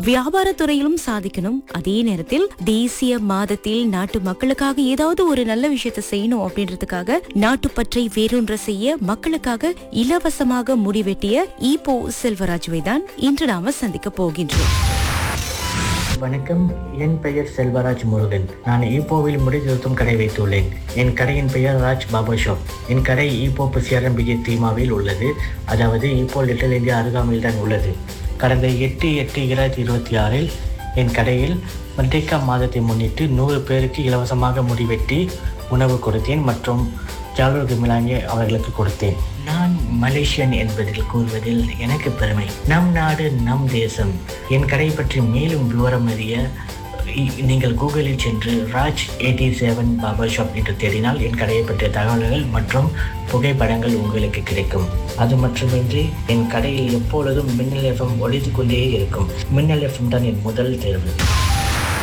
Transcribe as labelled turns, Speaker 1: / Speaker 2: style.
Speaker 1: வியாபாரத் துறையிலும் சாதிக்கணும் அதே நேரத்தில் தேசிய மாதத்தில் நாட்டு மக்களுக்காக ஏதாவது ஒரு நல்ல விஷயத்தை செய்யணும் அப்படின்றதுக்காக நாட்டுப்பற்றை வேரூன்ற செய்ய மக்களுக்காக இலவசமாக முடிவெட்டிய ஈபோ செல்வராஜுவை தான் இன்று நாம சந்திக்க போகின்றோம்
Speaker 2: வணக்கம் என் பெயர் செல்வராஜ் முருகன் நான் ஈப்போவில் முடி திருத்தும் கடை வைத்துள்ளேன் என் கடையின் பெயர் ராஜ் பாபா ஷாப் என் கடை ஈப்போ சிஆர்எம்பிஜி தீமாவில் உள்ளது அதாவது ஈப்போ லிட்டில் இந்தியா அருகாமையில் தான் உள்ளது கடந்த எட்டு எட்டு இரண்டாயிரத்தி இருபத்தி ஆறில் என் கடையில் மர்டேக்கா மாதத்தை முன்னிட்டு நூறு பேருக்கு இலவசமாக முடிவெட்டி உணவு கொடுத்தேன் மற்றும் ஜாலூர் மிலாங்கே அவர்களுக்கு கொடுத்தேன் நான் மலேசியன் என்பதில் கூறுவதில் எனக்கு பெருமை நம் நாடு நம் தேசம் என் கடை பற்றி மேலும் விவரம் அறிய இ- நீங்கள் கூகுளில் சென்று Raj eighty seven Baba shop என்று தேடினால் என் கடையை பற்றிய தகவல்கள் மற்றும் புகைப்படங்கள் உங்களுக்கு கிடைக்கும் அது மட்டுமின்றி என் கடையில் எப்பொழுதும் மின்னல் எஃப்எம் ஒழித்து கொண்டே இருக்கும் மின்னல் எஃப்எம் தான் என் முதல் தேர்வு